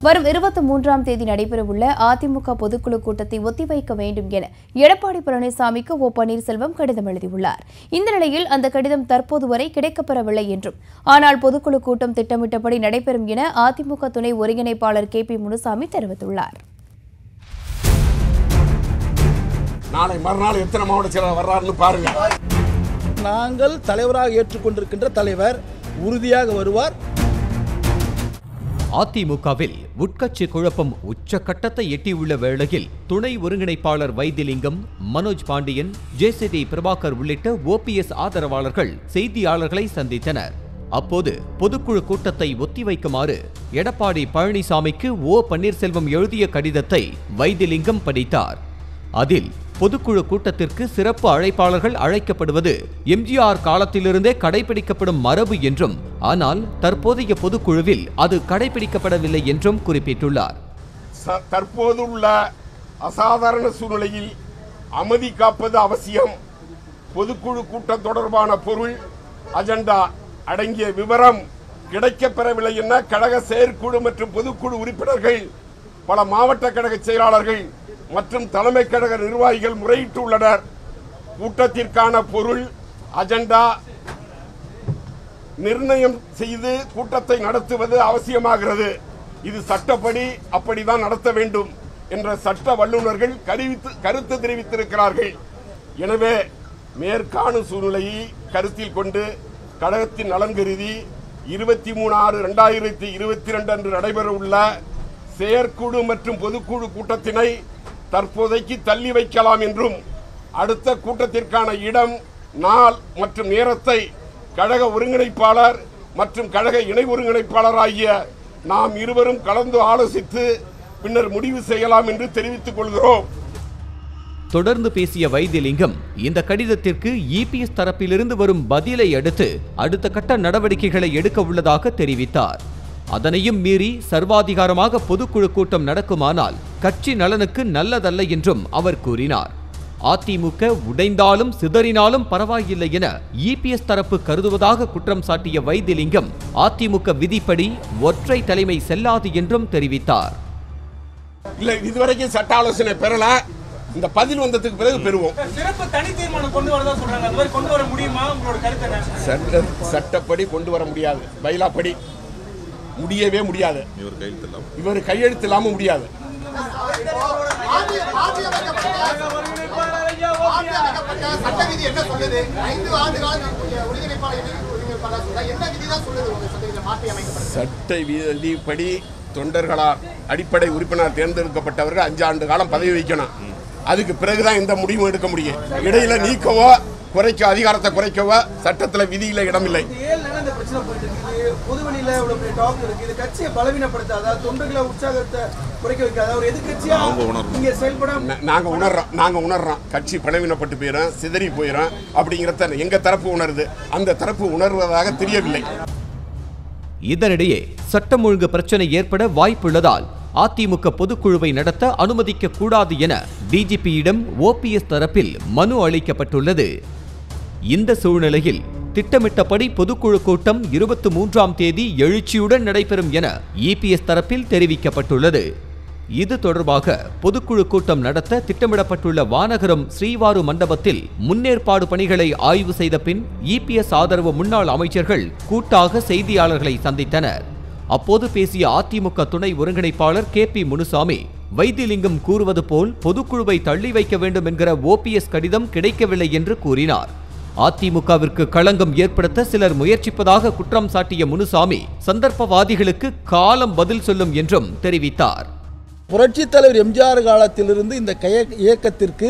வரும் இருபத்தி மூன்றாம் தேதி நடைபெறவுள்ள அதிமுக பொதுக்குழு கூட்டத்தை ஒத்திவைக்க வேண்டும் என எடப்பாடி பழனிசாமிக்கு ஓ பன்னீர்செல்வம் கடிதம் எழுதியுள்ளார் இந்த நிலையில் அந்த கடிதம் தற்போது வரை கிடைக்கப்பெறவில்லை என்றும் ஆனால் பொதுக்குழு கூட்டம் திட்டமிட்டபடி நடைபெறும் என அதிமுக துணை ஒருங்கிணைப்பாளர் கே பி முனுசாமி தெரிவித்துள்ளார் நாளை மறுநாள் எத்தனை மாவட்ட செயலாளர் வர்றாருன்னு பாருங்க நாங்கள் தலைவராக ஏற்றுக்கொண்டிருக்கின்ற தலைவர் உறுதியாக வருவார் அதிமுகவில் உட்கட்சி குழப்பம் உச்சக்கட்டத்தை எட்டியுள்ள வேளையில் துணை ஒருங்கிணைப்பாளர் வைத்திலிங்கம் மனோஜ் பாண்டியன் ஜேசிடி பிரபாகர் உள்ளிட்ட ஓபிஎஸ் ஆதரவாளர்கள் செய்தியாளர்களை சந்தித்தனர் அப்போது பொதுக்குழு கூட்டத்தை ஒத்திவைக்குமாறு எடப்பாடி பழனிசாமிக்கு ஓ பன்னீர்செல்வம் எழுதிய கடிதத்தை வைத்திலிங்கம் படித்தார் அதில் பொதுக்குழு கூட்டத்திற்கு சிறப்பு அழைப்பாளர்கள் அழைக்கப்படுவது எம்ஜிஆர் காலத்திலிருந்தே கடைபிடிக்கப்படும் மரபு என்றும் ஆனால் தற்போதைய பொதுக்குழுவில் அது கடைபிடிக்கப்படவில்லை என்றும் குறிப்பிட்டுள்ளார் ச- தற்போது உள்ள அசாதாரண சூழ்நிலையில் அமைதி காப்பது அவசியம் பொதுக்குழு கூட்டம் தொடர்பான பொருள் அஜெண்டா அடங்கிய விவரம் கிடைக்கப்பெறவில்லை என கழக செயற்குழு மற்றும் பொதுக்குழு உறுப்பினர்கள் பல மாவட்ட கழக செயலாளர்கள் மற்றும் தலைமை கழக நிர்வாகிகள் முறையிட்டுள்ளனர் கூட்டத்திற்கான பொருள் அஜெண்டா நிர்ணயம் செய்து கூட்டத்தை நடத்துவது அவசியமாகிறது இது சட்டப்படி அப்படிதான் நடத்த வேண்டும் என்ற சட்ட வல்லுநர்கள் கருவித்து கருத்து தெரிவித்திருக்கிறார்கள் எனவே மேற்காணும் சூழ்நிலையை கருத்தில் கொண்டு கழகத்தின் நலன் கருதி இருபத்தி மூணு ஆறு ரெண்டாயிரத்தி இருபத்தி ரெண்டு அன்று நடைபெறவுள்ள செயற்குழு மற்றும் பொதுக்குழு கூட்டத்தினை தற்போதைக்கு தள்ளி வைக்கலாம் என்றும் அடுத்த கூட்டத்திற்கான இடம் நாள் மற்றும் நேரத்தை கழக ஒருங்கிணைப்பாளர் மற்றும் கழக இணை ஒருங்கிணைப்பாளர் ஆகிய நாம் இருவரும் கலந்து ஆலோசித்து பின்னர் முடிவு செய்யலாம் என்று தெரிவித்துக் கொள்கிறோம் தொடர்ந்து பேசிய வைத்திலிங்கம் இந்த கடிதத்திற்கு இபிஎஸ் தரப்பிலிருந்து வரும் பதிலை அடுத்து அடுத்த கட்ட நடவடிக்கைகளை எடுக்க உள்ளதாக தெரிவித்தார் அதனையும் மீறி சர்வாதிகாரமாக பொதுக்குழு கூட்டம் நடக்குமானால் கட்சி நலனுக்கு நல்லதல்ல என்றும் அவர் கூறினார் அதிமுக உடைந்தாலும் சிதறினாலும் பரவாயில்லை என இபிஎஸ் தரப்பு கருதுவதாக குற்றம் சாட்டிய வைத்திலிங்கம் அதிமுக விதிப்படி ஒற்றை தலைமை செல்லாது என்றும் தெரிவித்தார் இல்ல இதுவரைக்கும் சட்ட ஆலோசனை பெறல இந்த பதில் வந்ததுக்கு பிறகு பெறுவோம் சிறப்பு தனி தீர்மானம் கொண்டு வரதா சொல்றாங்க அது மாதிரி கொண்டு வர முடியுமா உங்களோட கருத்து என்ன சட்ட சட்டப்படி கொண்டு வர முடியாது பைலாப்படி முடியவே முடியாது இவர் கையெழுத்து இல்லாம முடியாது சட்ட விதி என்ன சொல்லுது ஐந்து ஆண்டு காலம் ஒருங்கிணைப்பாளர் ஒருங்கிணைப்பாளர் சொல்ல என்ன விதி தான் சொல்லுது உங்க சட்ட விதியில மாற்றி அமைக்கப்பட்டது சட்ட விதிப்படி தொண்டர்களால் அடிப்படை உறுப்பினர் தேர்ந்தெடுக்கப்பட்டவர்கள் அஞ்சு ஆண்டு காலம் பதவி வைக்கணும் அதுக்கு பிறகுதான் எந்த முடிவும் எடுக்க முடியும் இடையில நீக்கவோ குறைக்க அதிகாரத்தை குறைக்கவோ சட்டத்துல விதியில இடமில்லை இந்த ஏழு நாள் இந்த பிரச்சனை போயிட்டு இருக்கு பொதுவெளியில இவ்வளவு பெரிய டாக் இருக்கு இது கட்சியை பலவீனப்படுத்தாதா தொண்டர்களை உற்சாகத்தை குறைக்க வைக்காதா ஒரு எதிர்கட்சியா இங்க செயல்பட நா- நாங்க உணர்றோம் நாங்க உணர்றோம் கட்சி பலவீனப்பட்டு போயிடும் சிதறி போயிடும் அப்படிங்கிறத எங்க தரப்பு உணருது அந்த தரப்பு உணர்வதாக தெரியவில்லை இதனிடையே சட்டம் ஒழுங்கு பிரச்சனை ஏற்பட வாய்ப்புள்ளதால் அதிமுக பொதுக்குழுவை நடத்த அனுமதிக்க கூடாது என டிஜிபியிடம் ஓபிஎஸ் தரப்பில் மனு அளிக்கப்பட்டுள்ளது இந்த சூழ்நிலையில் திட்டமிட்டபடி பொதுக்குழு கூட்டம் இருபத்தி மூன்றாம் தேதி எழுச்சியுடன் நடைபெறும் என இபிஎஸ் தரப்பில் தெரிவிக்கப்பட்டுள்ளது இது தொடர்பாக பொதுக்குழு கூட்டம் நடத்த திட்டமிடப்பட்டுள்ள வானகரம் ஸ்ரீவாரு மண்டபத்தில் முன்னேற்பாடு பணிகளை ஆய்வு செய்த பின் இபிஎஸ் ஆதரவு முன்னாள் அமைச்சர்கள் கூட்டாக செய்தியாளர்களை சந்தித்தனர் அப்போது பேசிய அதிமுக துணை ஒருங்கிணைப்பாளர் கே பி முனுசாமி வைத்திலிங்கம் கூறுவது போல் பொதுக்குழுவை தள்ளி வைக்க வேண்டும் என்கிற ஓபிஎஸ் கடிதம் கிடைக்கவில்லை என்று கூறினார் அதிமுகவிற்கு களங்கம் ஏற்படுத்த சிலர் முயற்சிப்பதாக குற்றம் சாட்டிய முனுசாமி சந்தர்ப்பவாதிகளுக்கு காலம் பதில் சொல்லும் என்றும் தெரிவித்தார் புரட்சித் தலைவர் எம்ஜிஆர் காலத்திலிருந்து இந்த கய- இயக்கத்திற்கு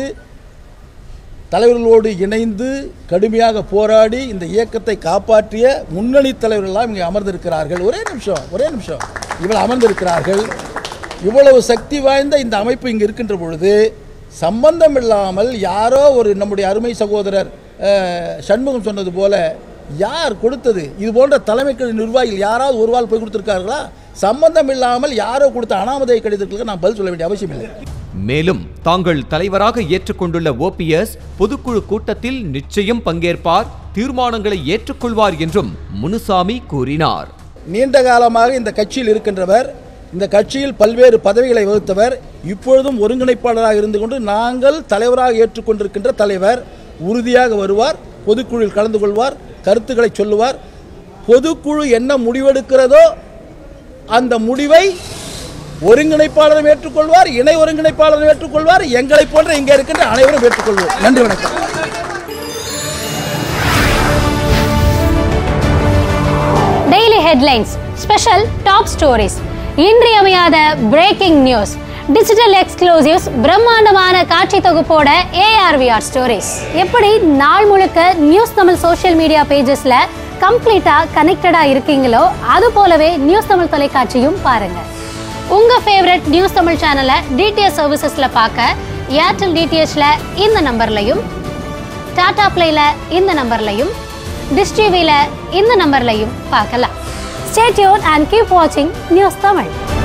தலைவர்களோடு இணைந்து கடுமையாக போராடி இந்த இயக்கத்தை காப்பாற்றிய முன்னணி தலைவர்கள்லாம் இங்கே அமர்ந்திருக்கிறார்கள் ஒரே நிமிஷம் ஒரே நிமிஷம் இவ்வளவு அமர்ந்திருக்கிறார்கள் இவ்வளவு சக்தி வாய்ந்த இந்த அமைப்பு இங்கே இருக்கின்ற பொழுது சம்பந்தம் இல்லாமல் யாரோ ஒரு நம்முடைய அருமை சகோதரர் அஹ், சண்முகம் சொன்னது போல யார் கொடுத்தது இது போன்ற தலைமைக்கு நிர்வாகிகள் யாராவது ஒரு வாழ் போய் கொடுத்திருக்கார்களா சம்பந்தம் இல்லாமல் யாரோ கொடுத்த அனாமதை கடிதத்துக்கு நான் பதில் சொல்ல வேண்டிய அவசியம் இல்லை மேலும் தாங்கள் தலைவராக ஏற்றுக்கொண்டுள்ள ஓபிஎஸ் பொதுக்குழு கூட்டத்தில் நிச்சயம் பங்கேற்பார் தீர்மானங்களை ஏற்றுக்கொள்வார் என்றும் முனுசாமி கூறினார் நீண்ட காலமாக இந்த கட்சியில் இருக்கின்றவர் இந்த கட்சியில் பல்வேறு பதவிகளை வகுத்தவர் இப்பொழுதும் ஒருங்கிணைப்பாளராக இருந்து கொண்டு நாங்கள் தலைவராக ஏற்றுக்கொண்டிருக்கின்ற தலைவர் உறுதியாக வருவார் பொதுக்குழுவில் கலந்து கொள்வார் கருத்துக்களை சொல்லுவார் பொதுக்குழு என்ன முடிவெடுக்கிறதோ அந்த முடிவை ஒருங்கிணைப்பாளரும் ஏற்றுக்கொள்வார் இணை ஒருங்கிணைப்பாளரும் ஏற்றுக்கொள்வார் எங்களை போன்ற இங்கே இருக்கின்ற அனைவரும் ஏற்றுக்கொள்வோம் நன்றி வணக்கம் daily headlines special top stories இன்றியமையாத பிரேக்கிங் நியூஸ் டிஜிட்டல் எக்ஸ்க்ளூசிவ்ஸ் பிரம்மாண்டமான காட்சி தொகுப்போட ஏஆர்விஆர் ஸ்டோரிஸ் எப்படி நாள் முழுக்க நியூஸ் தமிழ் சோஷியல் மீடியா பேஜஸ்ல கம்ப்ளீட்டா கனெக்டடா இருக்கீங்களோ அது போலவே நியூஸ் தமிழ் தொலைக்காட்சியும் பாருங்க உங்க ஃபேவரட் நியூஸ் தமிழ் சேனலை டிடிஎச் சர்வீசஸ்ல பார்க்க ஏர்டெல் டிடிஹெச்ல இந்த நம்பர்லையும் டாடா பிளேல இந்த நம்பர்லையும் டிஷ் டிவில இந்த நம்பர்லையும் பார்க்கலாம் ஸ்டே டியூன் அண்ட் கீப் வாட்சிங் நியூஸ் தமிழ்